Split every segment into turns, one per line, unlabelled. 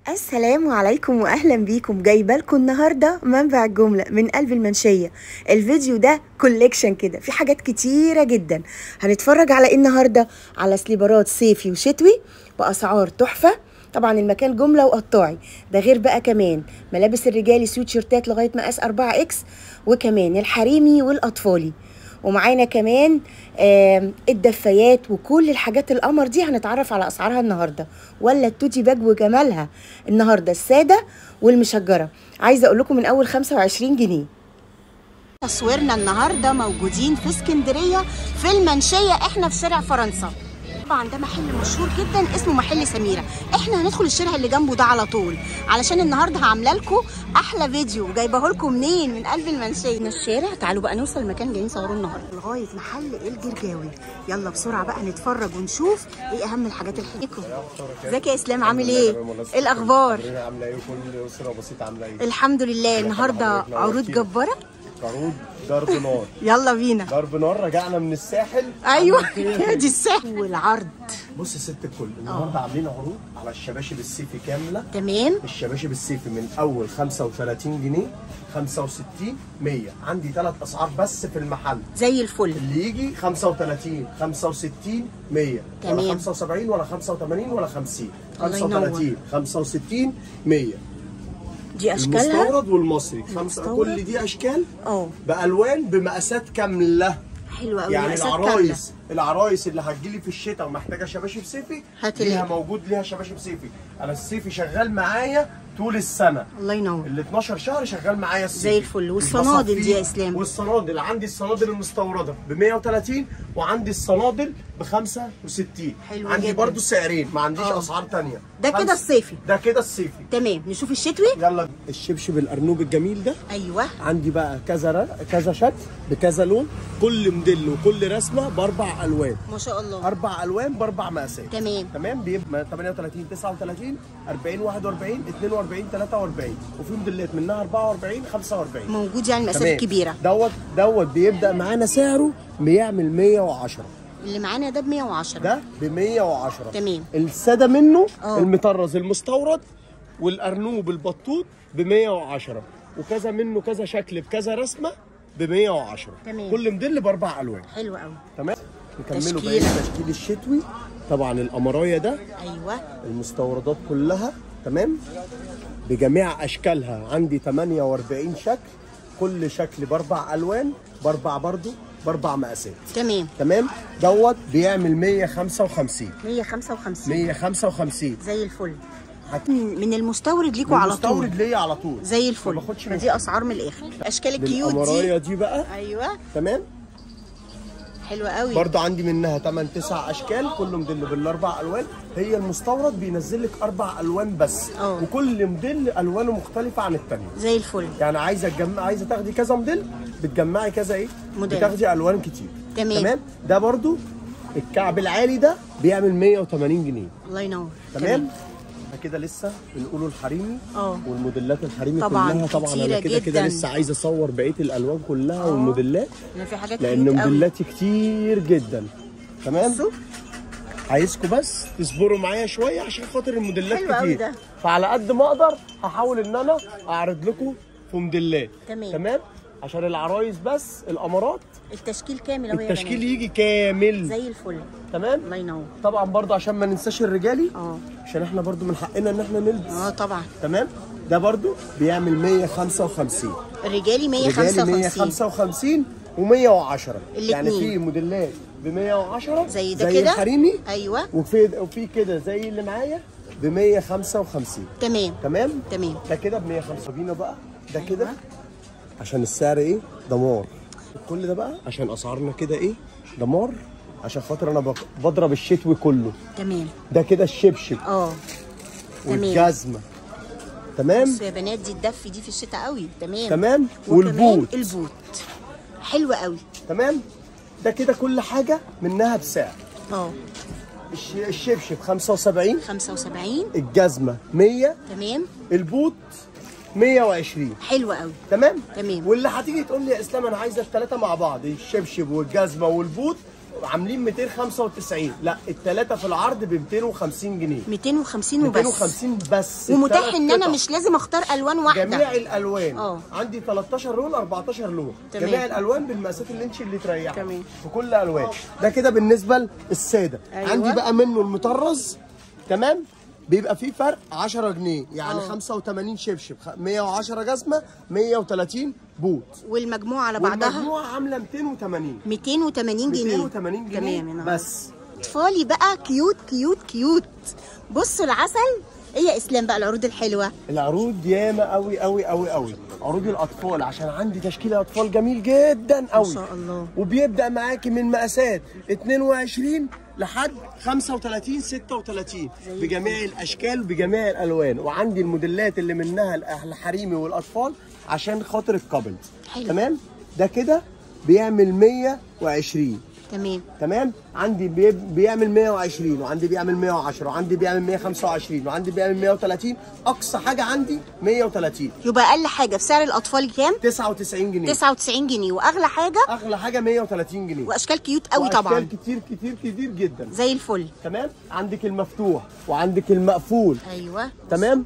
السلام عليكم واهلا بيكم جايبه لكم النهارده منبع الجمله من قلب المنشيه الفيديو ده كوليكشن كده في حاجات كتيره جدا هنتفرج على ايه النهارده على سليبرات صيفي وشتوي باسعار تحفه طبعا المكان جمله وقطاعي ده غير بقى كمان ملابس الرجالي سويتشيرتات لغايه مقاس 4 اكس وكمان الحريمي والاطفالي ومعانا كمان آم، الدفايات وكل الحاجات القمر دي هنتعرف على اسعارها النهارده ولا التوتي باج وجمالها النهارده الساده والمشجره عايزه اقول لكم من اول 25 جنيه تصويرنا النهارده موجودين في اسكندريه في المنشيه احنا في شارع فرنسا طبعا ده محل مشهور جدا اسمه محل سميره احنا هندخل الشارع اللي جنبه ده على طول علشان النهارده هعمله لكم احلى فيديو جايبه لكم منين من قلب المنشيه من الشارع تعالوا بقى نوصل المكان جايين نصوروه النهارده لغايه محل الجرجاوي يلا بسرعه بقى نتفرج ونشوف ايه اهم الحاجات الحلوه ازيك يا اسلام عامل ايه ايه الاخبار
عامله ايه كل اسره بسيطه عامله ايه
الحمد لله النهارده عروض جباره
عروض ضرب نار
يلا بينا
ضرب نار رجعنا من الساحل
ايوه
عملت إيه؟
دي السحر والعرض
بص يا ست الكل النهارده عاملين عروض على الشباشب الصيفي كامله
تمام
الشباشب الصيفي من اول 35 جنيه 65 100 عندي ثلاث اسعار بس في المحل
زي الفل
اللي يجي 35 65 100
تمام.
ولا 75 ولا 85 ولا 50
الله ينور.
35 65 100
دي اشكالها
المستورد والمصري خمسة
المستورد.
كل دي اشكال
اه
بالوان بمقاسات كامله
حلوه قوي
يعني العرايس العرايس اللي هتجيلي في الشتاء ومحتاجه شباشب صيفي
هات
ليها
لي.
موجود ليها شباشب صيفي انا الصيفي شغال معايا طول السنه
الله ينور
ال 12 شهر شغال معايا الصيفي
زي الفل. والصنادل
بصفيه.
دي يا إسلام؟
والصنادل عندي الصنادل المستورده ب 130 وعندي الصنادل ب 65
حلو
عندي
جدا.
برضو سعرين ما عنديش
آه.
اسعار تانية
ده كده
خمسة.
الصيفي.
ده كده الصيفي
تمام نشوف الشتوي
يلا الشبشب الارنوب الجميل ده
ايوه
عندي بقى كذا ر- كذا شكل بكذا لون كل موديل وكل رسمه باربع الوان
ما شاء الله
اربع الوان باربع مقاسات
تمام.
تمام بيبقى 38 39 40 41 42 43 وفي موديلات منها 44 45
موجود يعني
تمام.
مقاسات كبيره
دوت دوت بيبدا معانا سعره بيعمل 110
اللي معانا ده ب 110
ده ب 110
تمام.
الساده منه
اه.
المطرز المستورد والارنوب البطوط ب 110 وكذا منه كذا شكل بكذا رسمه ب 110
تمام.
كل موديل باربع الوان
حلو قوي
تمام نكملوا
تشكيلة.
بقى التشكيل الشتوي طبعا القمرايه ده
ايوه
المستوردات كلها تمام بجميع اشكالها عندي 48 شكل كل شكل باربع الوان باربع برضو باربع مقاسات
تمام
تمام دوت بيعمل 155
155
155
زي الفل
هت-
من المستورد ليكوا على طول
المستورد ليا على طول
زي الفل
ما باخدش
ما
من
دي اسعار من الاخر اشكال الكيوت
القمرايه
دي
دي بقى
ايوه
تمام
حلوه قوي
برضه عندي منها 8 9 اشكال كل موديل بالاربع الوان هي المستورد بينزل لك اربع الوان بس
اه.
وكل موديل الوانه مختلفه عن الثانيه
زي الفل
يعني عايزه تجمع عايزه تاخدي كذا موديل بتجمعي كذا ايه
موديل.
بتاخدي الوان كتير
تمام.
تمام ده برضو الكعب العالي ده بيعمل 180 جنيه
الله ينور
تمام احنا كده لسه بنقوله الحريمي
اه.
والموديلات الحريمي
طبعاً،
كلها طبعا
كتيرة
انا كده كده
جداً.
لسه عايز اصور بقيه الالوان كلها والموديلات
لان في حاجات
لان
كيوت قوي
موديلاتي كتير جدا تمام
بصوا
عايزكم بس تصبروا معايا شويه عشان خاطر الموديلات
حلو أوي
كتير
ده.
فعلى قد ما اقدر هحاول ان انا اعرض لكم في موديلات
تمام.
تمام عشان العرايس بس الامارات
التشكيل كامل اهو يا
التشكيل
بنات.
يجي كامل
زي الفل
تمام
الله ينور
طبعا برضو عشان ما ننساش الرجالي
اه
عشان احنا برضو من حقنا ان احنا نلبس
اه طبعا
تمام ده برضو بيعمل 155
الرجالي
رجالي
155
155 و110
الاتنين.
يعني في موديلات ب 110
زي ده
زي
كده؟
الحريمي
ايوه
وفي وفي كده زي اللي معايا ب 155
تمام
تمام
تمام
ده كده ب 155 بينا بقى ده كده عشان السعر ايه دمار كل ده بقى عشان اسعارنا كده ايه دمار عشان خاطر انا بق- بضرب الشتوي كله
تمام
ده كده الشبشب
اه تمام
والجزمه تمام
بصوا يا بنات دي الدف دي في الشتاء قوي تمام
تمام
وكمان
والبوت
البوت حلو قوي
تمام ده كده كل حاجه منها بسعر
اه
الش- الشبشب 75
75
الجزمه 100
تمام
البوت 120
حلو قوي
تمام
تمام.
واللي هتيجي تقول لي يا اسلام انا عايزه الثلاثه مع بعض الشبشب والجزمه والبوت عاملين 295 لا الثلاثه في العرض ب 250 جنيه
250 وبس
250 بس
ومتاح
التلات
ان انا
قطع.
مش لازم اختار الوان واحده
جميع الالوان
اه.
عندي 13 لون 14 لون
تمام.
جميع الالوان بالمقاسات اللي انت اللي تريحك
تمام.
في كل الالوان ده كده بالنسبه للساده
أيوة.
عندي بقى منه المطرز تمام بيبقى فيه فرق 10 جنيه يعني
اه.
85 شبشب خ- 110 جزمه 130 بوت
والمجموعه على بعضها
والمجموعه عامله 280
280 جنيه
280 جنيه
تمام يا نهار.
بس
اطفالي بقى كيوت كيوت كيوت بصوا العسل ايه يا اسلام بقى العروض الحلوه
العروض ياما قوي قوي قوي قوي عروض الاطفال عشان عندي تشكيل اطفال جميل جدا قوي
ما شاء الله.
وبيبدا معاكي من مقاسات 22 لحد 35 36 بجميع الاشكال وبجميع الالوان وعندي الموديلات اللي منها الأه- الحريمي والاطفال عشان خاطر الكابلز
حلو.
تمام ده كده بيعمل 120
تمام
تمام عندي بي- بيعمل 120 وعندي بيعمل 110 وعندي بيعمل 125 وعندي بيعمل 130 اقصى حاجه عندي 130
يبقى اقل حاجه في سعر الاطفال كام
99 جنيه
99 جنيه واغلى حاجه
اغلى حاجه 130 جنيه
واشكال كيوت قوي
وأشكال
طبعا
كتير كتير كتير جدا
زي الفل
تمام عندك المفتوح وعندك المقفول
ايوه
تمام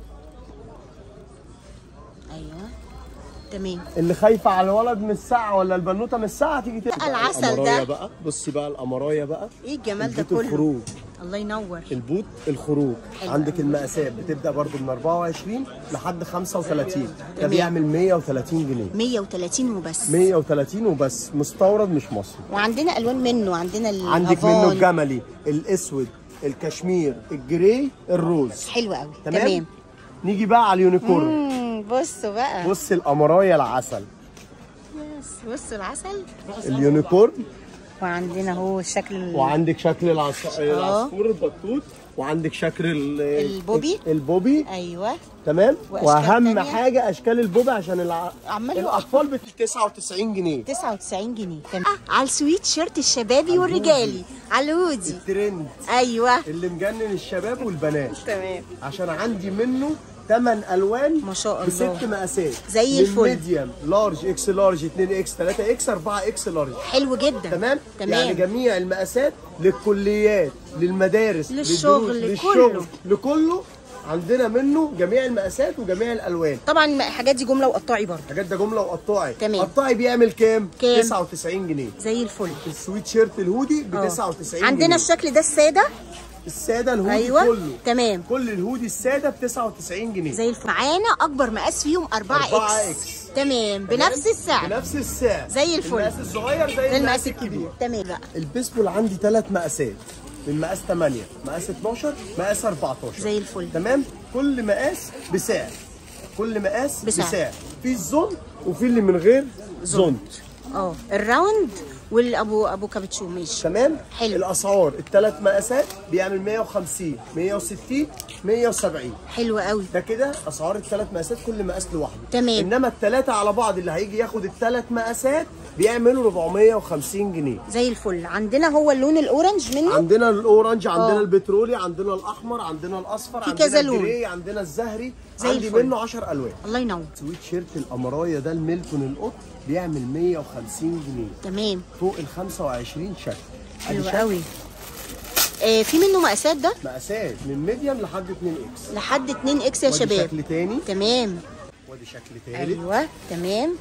ايوه تمام
اللي خايفه على الولد من الساعه ولا البنوته من الساعه تيجي تبقى
العسل ده.
القمرايه بقى بصي بقى القمرايه بقى
ايه الجمال ده
البوت
كله
الخروج
الله ينور
البوت الخروج
حلو
عندك
أوي.
المقاسات بتبدا برضو من 24 لحد 35 ده
تمام.
بيعمل 130 جنيه
130 وبس
130 وبس مستورد مش مصري
وعندنا الوان منه عندنا
عندك منه
الهافان.
الجملي الاسود الكشمير الجراي الروز
حلو قوي
تمام,
تمام
نيجي بقى على اليونيكورن
امم بصوا بقى
بص القمرايه العسل
يس بصوا العسل
اليونيكورن
وعندنا هو الشكل ال-
وعندك شكل العص-
آه.
العصفور البطوط وعندك شكل ال-
البوبي.
البوبي
ايوه
تمام
وأشكال
واهم
تانية.
حاجه اشكال البوبي عشان الع...
عمال
الاطفال ب 99 جنيه
99 جنيه تمام على السويت شيرت الشبابي والرجالي على الهودي
الترند
ايوه
اللي مجنن الشباب والبنات
تمام
عشان عندي منه 8 الوان
ما شاء الله.
بست مقاسات
زي
من
الفل.
ميديوم لارج اكس لارج 2 اكس 3 اكس 4 اكس لارج
حلو جدا
تمام
تمام
يعني جميع المقاسات للكليات للمدارس
للشغل،
للدروس،
لكله.
للشغل لكله عندنا منه جميع المقاسات وجميع الالوان
طبعا الحاجات دي جمله وقطاعي برضه
حاجات ده جمله وقطاعي
تمام.
قطاعي بيعمل كام
كام؟
99 جنيه
زي الفل
السويت شيرت الهودي ب
آه.
99
عندنا
جنيه
الشكل ده الساده
الساده الهودي
ايوه
كله
تمام
كل الهودي الساده ب 99 جنيه
زي الفل معانا اكبر مقاس فيهم 4
4
اكس
إكس.
تمام بنفس السعر
بنفس السعر
زي الفل.
المقاس الصغير زي,
زي المقاس الكبير تمام بقى
البيسبول عندي ثلاث مقاسات من مقاس 8 مقاس 12 مقاس 14
زي الفل
تمام كل مقاس بسعر كل مقاس
بسعر.
بسعر, في الزون وفي اللي من غير زونت
اه الراوند والابو ابو كابتشو ماشي
تمام
حلو.
الاسعار الثلاث مقاسات بيعمل 150 160 170
حلو قوي
ده كده اسعار الثلاث مقاسات كل مقاس لوحده
تمام.
انما الثلاثه على بعض اللي هيجي ياخد الثلاث مقاسات بيعملوا 450 جنيه
زي الفل عندنا هو اللون الاورنج منه
عندنا الاورنج عندنا
آه.
البترولي عندنا الاحمر عندنا الاصفر
في
عندنا
كذا لون.
الجري عندنا الزهري
زي
عندي
الفل.
منه 10 الوان
الله ينور
سويت شيرت القمرايه ده الميلتون القط بيعمل 150 جنيه
تمام
فوق ال 25 شكل
حلو
أدي شكل
قوي آه في منه مقاسات ده
مقاسات من ميديوم لحد 2 اكس
لحد 2 اكس يا
وادي
شباب
شكل تاني
تمام
وادي شكل تالت
ايوه تمام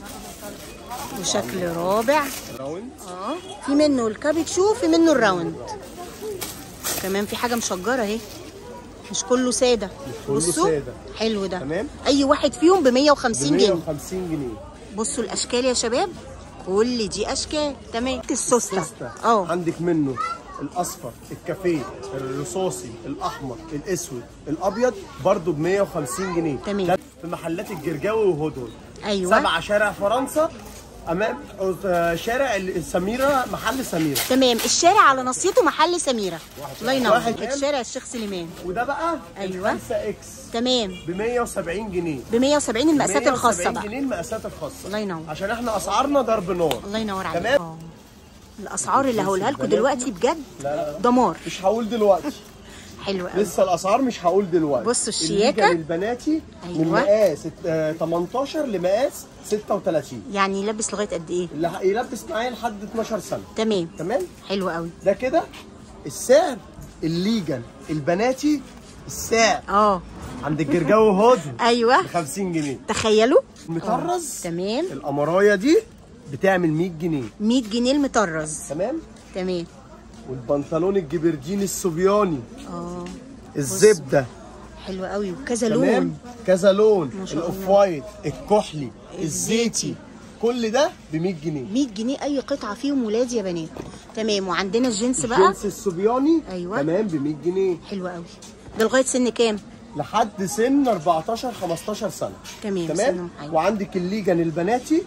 وشكل رابع
راوند
اه في منه الكابتشو في منه الراوند كمان في حاجه مشجره اهي مش كله ساده
كله
بصوا
سادة.
حلو ده
تمام.
اي واحد فيهم ب 150 جنيه
150 جنيه
بصوا الاشكال يا شباب كل دي اشكال تمام السوسته
سوسته
اه
عندك منه الاصفر الكافيه الرصاصي الاحمر الاسود الابيض برضو ب 150 جنيه
تمام.
ده في محلات الجرجاوي وهدول
أيوة.
سبعة شارع فرنسا امام آه، شارع السميره محل سميره
تمام الشارع على نصيته محل سميره الله ينور
واحد كام؟
الشارع الشيخ سليمان
وده بقى
أيوة.
5 اكس
تمام
ب 170 جنيه
ب 170 المقاسات الخاصه
170
بقى
جنيه المقاسات الخاصه
الله ينور.
عشان احنا اسعارنا ضرب نار
الله ينور عليك
تمام.
آه. الاسعار اللي هقولها لكم
البنات.
دلوقتي بجد
لا لا لا.
دمار
مش هقول دلوقتي
حلو قوي
لسه الاسعار مش هقول دلوقتي
بصوا الشياكة.
الليجن البناتي من
أيوة.
مقاس آه، 18 لمقاس 36
يعني يلبس لغايه قد ايه
اللي ه- يلبس معايا لحد 12 سنه
تمام
تمام
حلو قوي
ده كده السعر الليجن البناتي السعر
اه
عند الجرجاوي هودي
ايوه
ب 50 جنيه
تخيلوا
المطرز
تمام
القمرايه دي بتعمل 100 جنيه
100 جنيه المطرز
تمام
تمام
والبنطلون الجبردين الصبياني
اه
الزبده
حلو قوي وكذا
تمام
لون
كذا لون
ما شاء
الاوف وايت الكحلي
الزيتي.
الزيتي كل ده ب 100 جنيه
100 جنيه اي قطعه فيهم ولاد يا بنات تمام وعندنا الجنس بقى
الجنس الصبياني
أيوة.
تمام ب 100 جنيه
حلو قوي ده لغايه سن كام
لحد سن 14 15 سنه
تمام،
تمام
سنهم حلو.
وعندك الليجن البناتي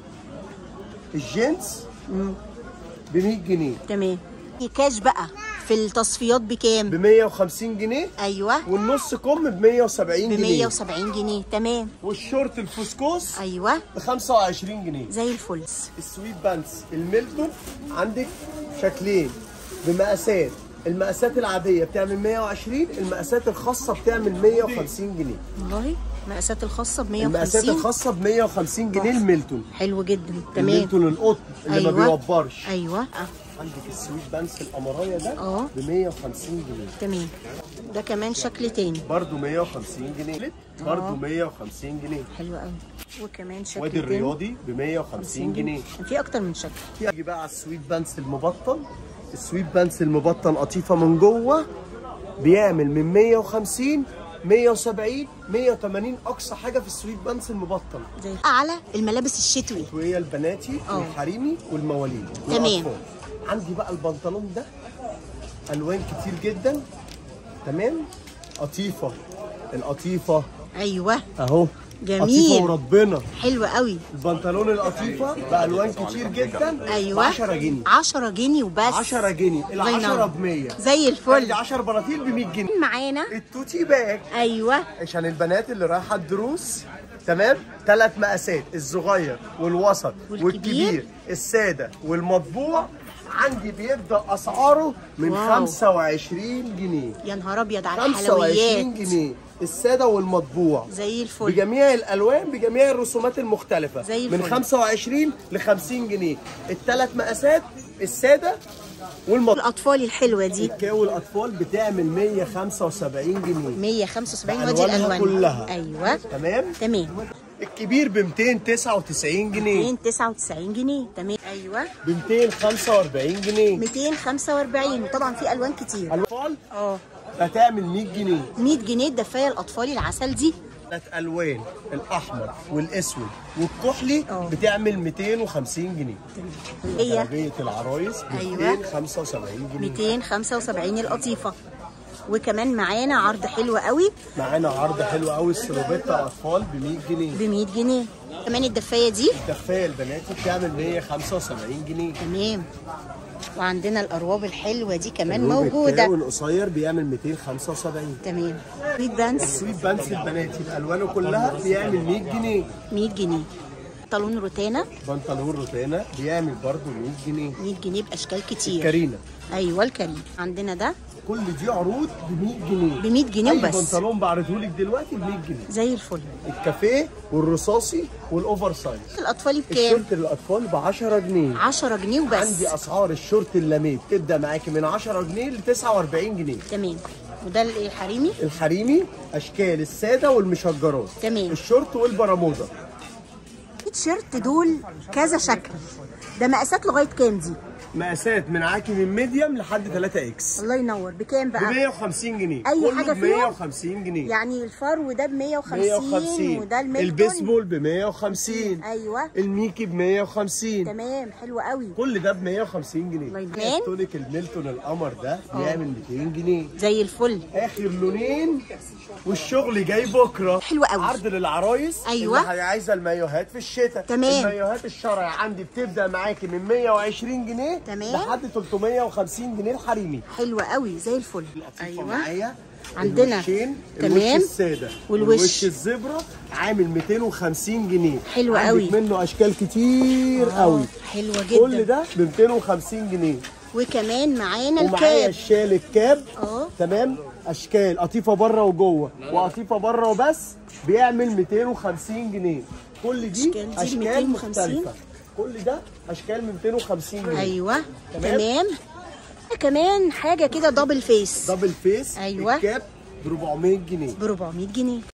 الجينز
مم.
ب 100 جنيه
تمام كاش بقى في التصفيات بكام
ب 150 جنيه
ايوه
والنص كم ب 170
ب
جنيه
170 جنيه تمام
والشورت الفسكوس
ايوه
ب 25 جنيه
زي الفل
السويت بانس الميلتون عندك شكلين بمقاسات المقاسات العادية بتعمل 120 المقاسات الخاصة بتعمل 150 جنيه
والله المقاسات الخاصه ب
المقاسات
150
الخاصة ب 150 جنيه
تحفة.
الميلتون
حلو جدا تمام
الميلتون القطن اللي ما بيوبرش
ايوه آه.
عندك السويت بانس القمرايه ده
اه.
ب 150 جنيه
تمام ده كمان شكل تاني
برضه 150 جنيه برضه 150 جنيه
حلو قوي وكمان شكل
وادي
تاني
الرياضي ب 150 جنيه
كان في اكتر من شكل
يجي بقى على السويت بانس المبطن السويت بانس المبطن قطيفه من جوه بيعمل من 150 170 180 اقصى حاجه في السويت بانس المبطن
زي على الملابس الشتوي
وهي البناتي
اه.
والحريمي والمواليد
تمام.
والأطفال. عندي بقى البنطلون ده الوان كتير جدا تمام قطيفه القطيفه
ايوه
اهو
جميل.
قطيفه وربنا
حلو قوي
البنطلون القطيفه بالوان كتير جدا
ايوه
10 جنيه
10 جنيه وبس
10 جنيه ال
الله
10
ينور.
ب 100
زي الفل
10 بناطيل ب 100 جنيه
معانا
التوتي باج
ايوه
عشان البنات اللي رايحه الدروس تمام ثلاث مقاسات الصغير والوسط
والكبير.
والكبير الساده والمطبوع عندي بيبدا اسعاره من
واو.
25 جنيه
يا نهار ابيض على
25
الحلويات
جنيه الساده والمطبوع
زي الفل
بجميع الالوان بجميع الرسومات المختلفه
زي
من
الفل.
25 ل 50 جنيه الثلاث مقاسات الساده والمطبوع
الاطفال الحلوه دي
الكاو الاطفال بتعمل 175 جنيه
175 ودي
بألوانها
الالوان
كلها.
ايوه
تمام
تمام
الكبير ب 299 جنيه
299 جنيه تمام ايوه
ب 245 جنيه
245 وطبعا في الوان كتير
الاطفال
اه
هتعمل 100 جنيه
100 جنيه الدفايه الاطفال العسل دي
ثلاث الوان الاحمر والاسود والكحلي
اه.
بتعمل 250 جنيه
هي
عربيه العرايس ب
أيوة.
275 جنيه
275 القطيفه وكمان معانا عرض حلو قوي
معانا عرض حلو قوي السلوبيتا اطفال ب 100 جنيه
ب 100 جنيه كمان الدفايه دي
الدفايه البناتي بتعمل 175 جنيه
تمام وعندنا الأرواب الحلوة دي كمان
الروب
موجودة
التاو القصير بيعمل 275
تمام سويت بانس
السويت بانس البناتي بالوانه كلها بيعمل 100 جنيه
100 جنيه بنطلون روتانا
بنطلون روتانا بيعمل برضه 100 جنيه
100 جنيه بأشكال كتير
كارينا
أيوة الكريم عندنا ده
كل دي عروض ب 100 جنيه
ب 100 جنيه
اي
وبس
بنطلون بعرضهولك دلوقتي ب 100 جنيه
زي الفل
الكافيه والرصاصي والاوفر سايز
الأطفال بكام؟
الشورت للاطفال ب 10 جنيه
10 جنيه وبس
عندي اسعار الشورت اللاميه بتبدا معاكي من 10 جنيه ل 49 جنيه
تمام وده الإيه الحريمي
الحريمي اشكال الساده والمشجرات
تمام.
الشورت والبرمودا
التيشيرت دول كذا شكل ده مقاسات لغاية كام دي؟
مقاسات من عاكي من ميديم لحد 3 اكس
الله ينور بكام
ب
بقى؟
150 جنيه
أي
كله
حاجة
ب
فيهم؟
150 جنيه
يعني الفرو ده ب 150
150
وده الميلتون
البيسبول ب 150
ايوه
الميكي ب 150
تمام حلو قوي
كل ده ب 150 جنيه
الله يبارك.
التونيك الميلتون القمر ده بيعمل 200 جنيه
زي الفل
اخر لونين والشغل جاي بكره
حلو قوي.
عرض للعرايس
أيوة.
اللي عايزه المايوهات في الشتاء
تمام.
المايوهات الشرعي عندي بتبدا معاكي من 120 جنيه
تمام.
لحد 350 جنيه الحريمي
حلو قوي زي الفل
ايوه معايا
عندنا.
الوشين
تمام.
الوش الساده
والوش.
والوش الزبره عامل 250 جنيه
حلو
عندك
قوي.
منه اشكال كتير قوي
حلوه
كل
جدا
ده ب 250 جنيه
وكمان معانا
ومعايا
الكاب
الشال الكاب
اه
تمام اشكال قطيفه بره وجوه وقطيفه بره وبس بيعمل 250 جنيه كل دي
أشكال دي
اشكال
250.
مختلفه كل ده اشكال من 250 جنيه
ايوه
تمام.
تمام كمان حاجه كده دبل فيس
دبل فيس
أيوة.
الكاب ب 400 جنيه
ب 400 جنيه